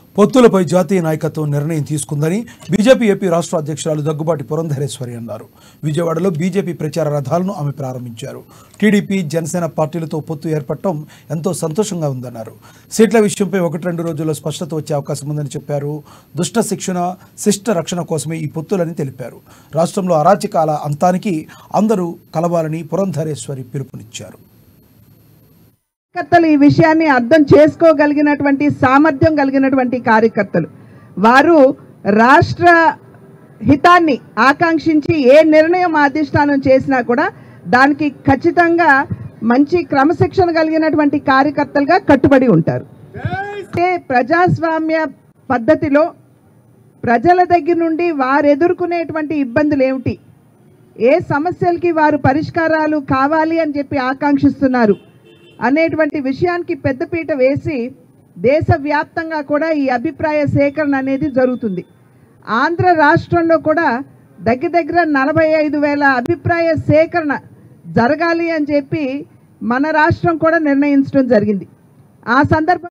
పొత్తులపై జాతీయ నాయకత్వం నిర్ణయం తీసుకుందని బీజేపీ ఏపీ రాష్ట్ర అధ్యక్షురాలు దగ్గుబాటి పురంధరేశ్వరి అన్నారు విజయవాడలో బీజేపీ ప్రచార రథాలను ఆమె ప్రారంభించారు టీడీపీ జనసేన పార్టీలతో పొత్తు ఏర్పడటం ఎంతో సంతోషంగా ఉందన్నారు సీట్ల విషయంపై ఒకటి రెండు రోజుల్లో స్పష్టత వచ్చే అవకాశం ఉందని చెప్పారు దుష్ట శిక్షణ శిష్ట రక్షణ కోసమే ఈ పొత్తులని తెలిపారు రాష్ట్రంలో అరాచకాల అంతానికి అందరూ కలవాలని పురంధరేశ్వరి పిలుపునిచ్చారు కార్యకర్తలు ఈ విషయాన్ని అర్థం చేసుకోగలిగినటువంటి సామర్థ్యం కలిగినటువంటి కార్యకర్తలు వారు రాష్ట్ర హితాన్ని ఆకాంక్షించి ఏ నిర్ణయం అధిష్టానం చేసినా కూడా దానికి ఖచ్చితంగా మంచి క్రమశిక్షణ కలిగినటువంటి కార్యకర్తలుగా కట్టుబడి ఉంటారు అంటే ప్రజాస్వామ్య పద్ధతిలో ప్రజల దగ్గర నుండి వారు ఎదుర్కొనేటువంటి ఇబ్బందులు ఏమిటి ఏ సమస్యలకి వారు పరిష్కారాలు కావాలి అని చెప్పి ఆకాంక్షిస్తున్నారు అనేటువంటి విషయానికి పెద్దపీట వేసి దేశవ్యాప్తంగా కూడా ఈ అభిప్రాయ సేకరణ అనేది జరుగుతుంది ఆంధ్ర రాష్ట్రంలో కూడా దగ్గర దగ్గర నలభై ఐదు వేల అభిప్రాయ సేకరణ జరగాలి అని చెప్పి మన రాష్ట్రం కూడా నిర్ణయించడం జరిగింది ఆ సందర్భం